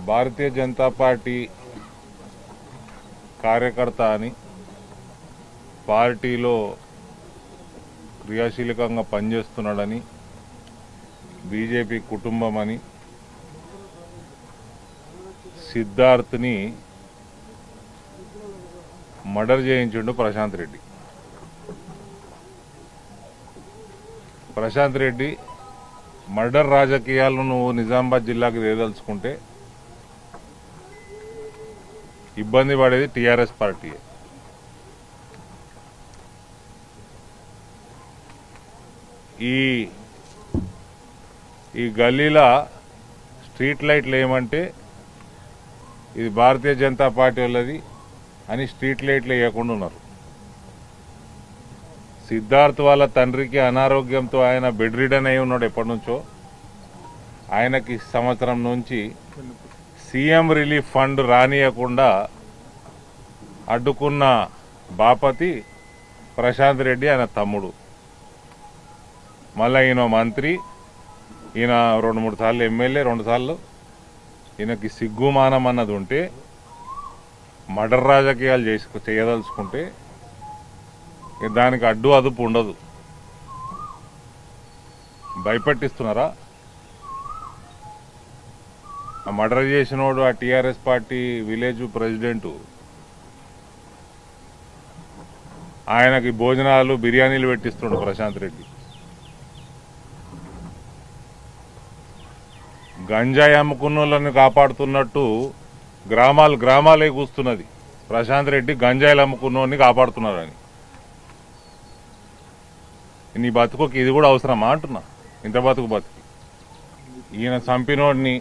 భారతీయ Janata party కార్యకర్త అని పార్టీలో క్రియాశీలకంగా పనిచేస్తున్నాడని బీజేపీ కుటుంబం అని సిద్ధార్థ్ని మర్డర్ చేయించిండు ప్రశాంత్ రెడ్డి ప్రశాంత్ రెడ్డి మర్డర్ రాజకీయాలను నువ్వు నిజామాబాద్ జిల్లాకి వేయదలుచుకుంటే ఇబ్బంది పడేది టీఆర్ఎస్ పార్టీ ఈ ఈ గల్లీలో స్ట్రీట్ లైట్లు ఏమంటే ఇది భారతీయ జనతా పార్టీ వాళ్ళది అని స్ట్రీట్ లైట్లు వేయకుండా ఉన్నారు సిద్ధార్థ్ వాళ్ళ తండ్రికి అనారోగ్యంతో ఆయన బెడ్ రిడన్ అయి ఉన్నాడు ఎప్పటి నుంచో ఆయనకి సంవత్సరం నుంచి సీఎం రిలీఫ్ ఫండ్ రానియకుండా అడ్డుకున్న బాపతి ప్రశాంత్ రెడ్డి ఆయన తమ్ముడు మళ్ళీ ఈయన మంత్రి ఈయన రెండు మూడు సార్లు ఎమ్మెల్యే రెండు సార్లు ఈయనకి సిగ్గుమానం అన్నది ఉంటే మర్డర్ రాజకీయాలు చేసు చేయదలుచుకుంటే ఇక దానికి అడ్డు అదుపు ఉండదు భయపెట్టిస్తున్నారా ఆ మర్డర్ చేసినోడు ఆ టీఆర్ఎస్ పార్టీ విలేజ్ ప్రెసిడెంట్ ఆయనకి భోజనాలు బిర్యానీలు పెట్టిస్తుండు ప్రశాంత్ రెడ్డి గంజాయి అమ్ముకున్న వాళ్ళని కాపాడుతున్నట్టు గ్రామాలు గ్రామాలే కూస్తున్నది ప్రశాంత్ రెడ్డి గంజాయిలు అమ్ముకున్నోడిని కాపాడుతున్నారని నీ బతుకుకి ఇది కూడా అవసరమా అంటున్నా ఇంత బతుకు బతుకు ఈయన చంపినోడిని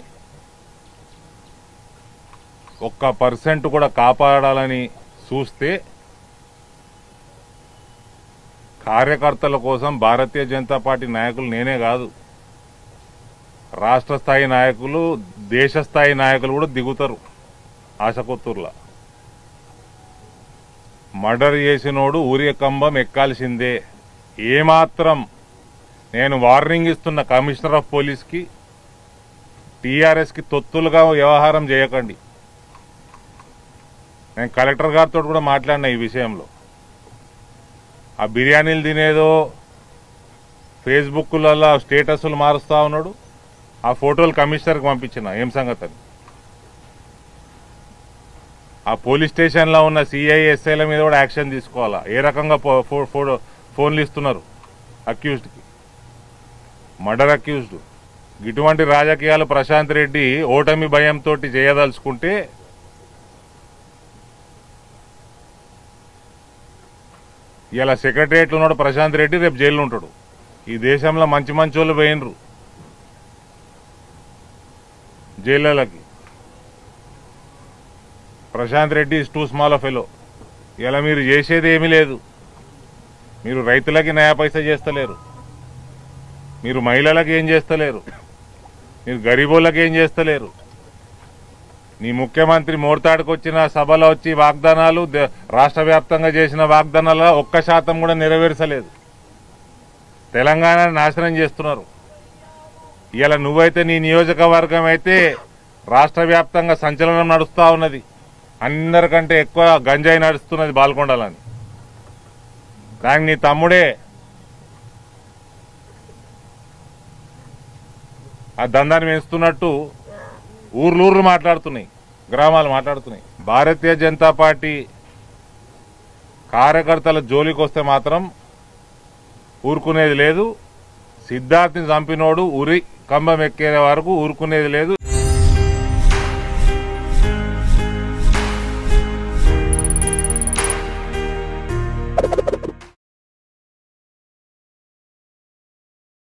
ఒక్క పర్సెంట్ కూడా కాపాడాలని చూస్తే కార్యకర్తల కోసం భారతీయ జనతా పార్టీ నాయకులు నేనే కాదు రాష్ట్ర స్థాయి నాయకులు దేశ స్థాయి నాయకులు కూడా దిగుతారు ఆశకొత్తూరులా మర్డర్ చేసినోడు ఊరి కంబం ఎక్కాల్సిందే ఏమాత్రం నేను వార్నింగ్ ఇస్తున్న కమిషనర్ ఆఫ్ పోలీస్కి టీఆర్ఎస్కి తొత్తులుగా వ్యవహారం చేయకండి నేను కలెక్టర్ గారితో కూడా మాట్లాడినా ఈ విషయంలో ఆ బిర్యానీలు తినేదో ఫేస్బుక్లలో స్టేటస్లు మారుస్తా ఉన్నాడు ఆ ఫోటోలు కమిషనర్కి పంపించిన ఏం సంగతి అని ఆ పోలీస్ స్టేషన్లో ఉన్న సిఐ ఎస్ఐల మీద కూడా యాక్షన్ తీసుకోవాలా ఏ రకంగా ఫో- ఫో- ఫోటో ఫోన్లు ఇస్తున్నారు అక్యూజ్డ్కి మర్డర్ అక్యూజ్డ్ ఇటువంటి రాజకీయాలు ప్రశాంత్ రెడ్డి ఓటమి భయంతో చేయదలుచుకుంటే ఇలా సెక్రటరియట్లో ఉన్నాడు ప్రశాంత్ రెడ్డి రేపు జైల్లో ఉంటాడు ఈ దేశంలో మంచి మంచి వాళ్ళు పోయినరు జైళ్ళకి Prashanth Reddy is too small fellow ఇలా మీరు చేసేది ఏమీ లేదు మీరు రైతులకి నయా పైసా చేస్తలేరు మీరు మహిళలకు ఏం చేస్తలేరు మీరు గరీబోళ్ళకి ఏం చేస్తలేరు నీ ముఖ్యమంత్రి మోర్తాడుకు వచ్చిన సభలో వచ్చి వాగ్దానాలు దే- రాష్ట్ర వ్యాప్తంగా చేసిన వాగ్దానాల ఒక్క శాతం కూడా నెరవేర్చలేదు తెలంగాణ నాశనం చేస్తున్నారు ఇలా నువ్వైతే నీ నియోజకవర్గం అయితే రాష్ట్ర వ్యాప్తంగా సంచలనం నడుస్తూ ఉన్నది అందరికంటే ఎక్కువ గంజాయి నడుస్తున్నది బాల్కొండలని దానికి నీ తమ్ముడే ఆ దందాన్ని పెంచుతున్నట్టు ఊర్లూర్లు మాట్లాడుతున్నాయి గ్రామాలు మాట్లాడుతున్నాయి భారతీయ జనతా పార్టీ కార్యకర్తల జోలికి వస్తే మాత్రం ఊరుకునేది లేదు సిద్ధార్థ్ని చంపినోడు ఉరి కంబం ఎక్కే వరకు ఊరుకునేది లేదు